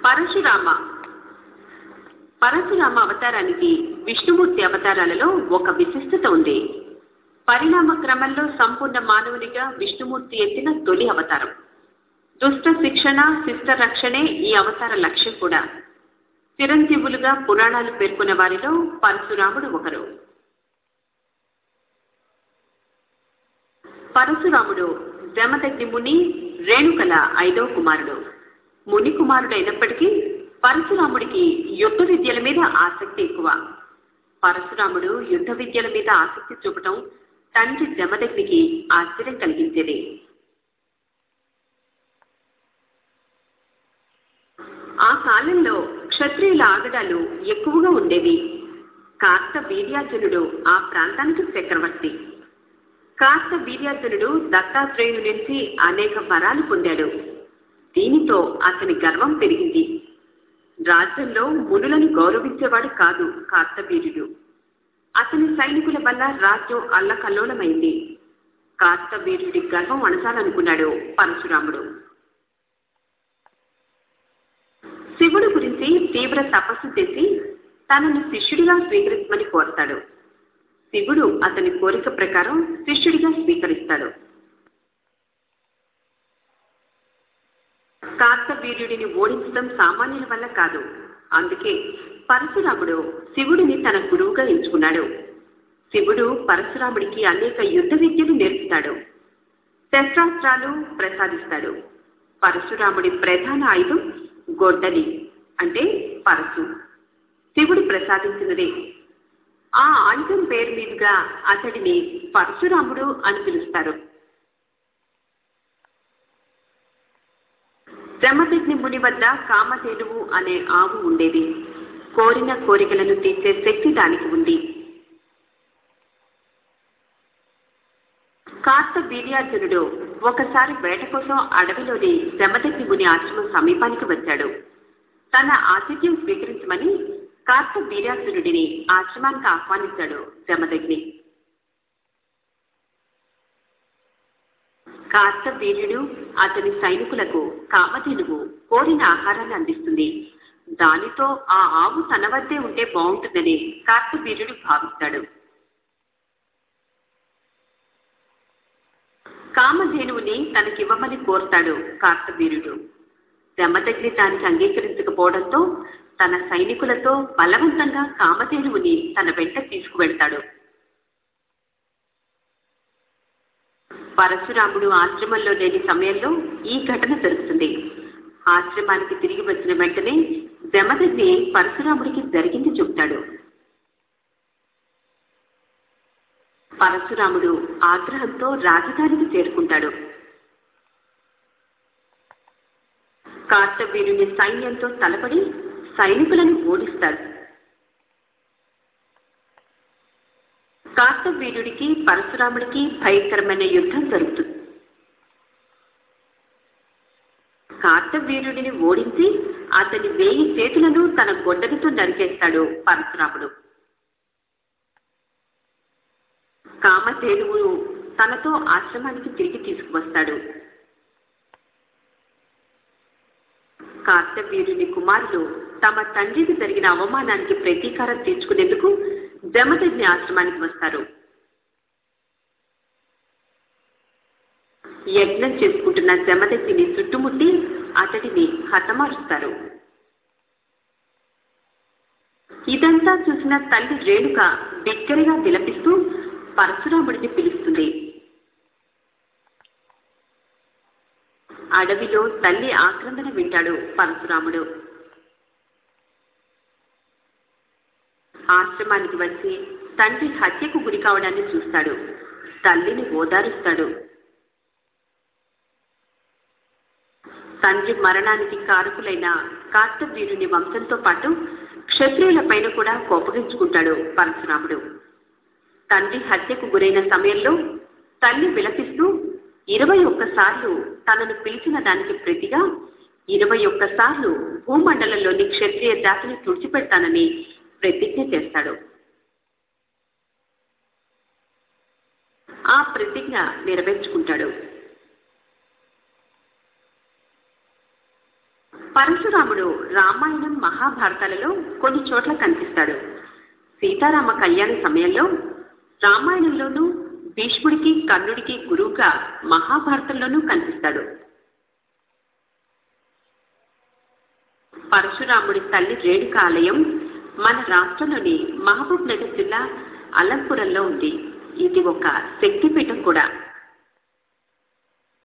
పరశురామ పరశురామ అవతారానికి విష్ణుమూర్తి అవతారాలలో ఒక విశిష్టత ఉంది పరిణామ క్రమంలో సంపూర్ణ మానవునిగా విష్ణుమూర్తి ఎత్తిన తొలి అవతారం దుష్ట శిక్షణ శిష్ట రక్షణే ఈ అవతార లక్ష్యం కూడా చిరంజీవులుగా పురాణాలు పేర్కొన్న వారిలో పరశురాముడు ఒకరు పరశురాముడు జమదగ్ని ముని రేణుకల ఐదవ కుమారుడు ముని కుమారుడు అయినప్పటికీ పరశురాముడికి యుద్ధ విద్యల మీద ఆసక్తి ఎక్కువ పరశురాముడు యుద్ధ విద్యల మీద ఆసక్తి చూపటం తండ్రి జమదగ్నికి ఆశ్చర్యం కలిగించేది ఆ కాలంలో క్షత్రియుల ఆగడాలు ఎక్కువగా ఉండేవి కార్త వీర్యార్జునుడు ఆ ప్రాంతానికి చక్రవర్తి కార్త వీర్యార్జునుడు దత్తాత్రేయుని నుంచి అనేక వరాలు పొందాడు దీనితో అతని గర్వం పెరిగింది రాజ్యంలో మునులను గౌరవించేవాడు కాదు కార్తవీర్యుడు అతని సైనికుల వల్ల రాజ్యం అల్లకల్లోలమైంది కార్తవీర్యుడి గర్వం అణచాలనుకున్నాడు పరశురాముడు శివుడు గురించి తీవ్ర తపస్సు చేసి తనను శిష్యుడిగా స్వీకరించమని కోరతాడు శివుడు అతని కోరిక ప్రకారం శిష్యుడిగా స్వీకరిస్తాడు కార్తవీర్యుడిని ఓడించడం సామాన్యుల వల్ల కాదు అందుకే పరశురాముడు శివుడిని తన గురువుగా ఎంచుకున్నాడు శివుడు పరశురాముడికి అనేక యుద్ధ విద్యలు నేర్పుతాడు శస్త్రాస్త్రాలు ప్రసాదిస్తాడు పరశురాముడి ప్రధాన ఆయుధం గొడ్డలి అంటే పరశు శివుడు ప్రసాదించినదే ఆ ఆయుధం పేరు మీదుగా అతడిని పరశురాముడు అని పిలుస్తారు జమదగ్ని ముని వద్ద కామధేనువు అనే ఆవు ఉండేది కోరిన కోరికలను తీర్చే శక్తి దానికి ఉంది కార్త వీర్యార్జునుడు ఒకసారి వేట కోసం అడవిలోని జమదగ్ని ముని ఆశ్రమం సమీపానికి వచ్చాడు తన ఆతిథ్యం స్వీకరించమని కార్త వీర్యార్జునుడిని ఆశ్రమానికి ఆహ్వానించాడు జమదగ్ని కార్త వీర్యుడు అతని సైనికులకు కామధేనువు కోరిన ఆహారాన్ని అందిస్తుంది దానితో ఆ ఆవు తన వద్దే ఉంటే బాగుంటుందని కార్తవీర్యుడు భావిస్తాడు కామధేనువుని తనకివ్వమని కోరుతాడు కార్తవీర్యుడు దెమ్మదగ్ని దానికి అంగీకరించకపోవడంతో తన సైనికులతో బలవంతంగా కామధేనువుని తన వెంట తీసుకువెళ్తాడు పరశురాముడు ఆశ్రమంలో లేని సమయంలో ఈ ఘటన జరుగుతుంది ఆశ్రమానికి తిరిగి వచ్చిన వెంటనే జమదగ్ని పరశురాముడికి జరిగింది చెప్తాడు పరశురాముడు ఆగ్రహంతో రాజధానికి చేరుకుంటాడు కార్తవీరుని సైన్యంతో తలపడి సైనికులను ఓడిస్తాడు కార్తవీరుడికి పరశురాముడికి భయంకరమైన యుద్ధం జరుగుతుంది కార్తవీరుడిని ఓడించి అతని వేయి చేతులను తన గొడ్డలితో నరికేస్తాడు పరశురాముడు కామధేనువు తనతో ఆశ్రమానికి తిరిగి తీసుకువస్తాడు కార్తవీరుని కుమారులు తమ తండ్రికి జరిగిన అవమానానికి ప్రతీకారం తీర్చుకునేందుకు జమదగ్ని ఆశ్రమానికి వస్తారు యజ్ఞం చేసుకుంటున్న జమదగ్ని చుట్టుముట్టి అతడిని హతమారుస్తారు ఇదంతా చూసిన తల్లి రేణుక బిగ్గరగా విలపిస్తూ పరశురాముడిని పిలుస్తుంది అడవిలో తల్లి ఆక్రందన వింటాడు పరశురాముడు ఆశ్రమానికి వచ్చి తండ్రి హత్యకు గురి కావడాన్ని చూస్తాడు తల్లిని ఓదారుస్తాడు తండ్రి మరణానికి కారకులైన కార్తవీరుని వంశంతో పాటు క్షత్రియుల పైన కూడా కోపగించుకుంటాడు పరశురాముడు తండ్రి హత్యకు గురైన సమయంలో తల్లి విలపిస్తూ ఇరవై ఒక్కసార్లు తనను పిలిచిన దానికి ప్రతిగా ఇరవై ఒక్కసార్లు భూమండలంలోని క్షత్రియ జాతిని తుడిచిపెడతానని ప్రతిజ్ఞ చేస్తాడు ఆ ప్రతిజ్ఞ నెరవేర్చుకుంటాడు పరశురాముడు రామాయణం మహాభారతాలలో కొన్ని చోట్ల కనిపిస్తాడు సీతారామ కళ్యాణ సమయంలో రామాయణంలోనూ భీష్ముడికి కర్ణుడికి గురువుగా మహాభారతంలోనూ కనిపిస్తాడు పరశురాముడి తల్లి రేణుక ఆలయం మన రాష్ట్రంలోని మహబూబ్ నగర్ జిల్లా అలంపురంలో ఉంది ఇది ఒక శక్తిపీఠం కూడా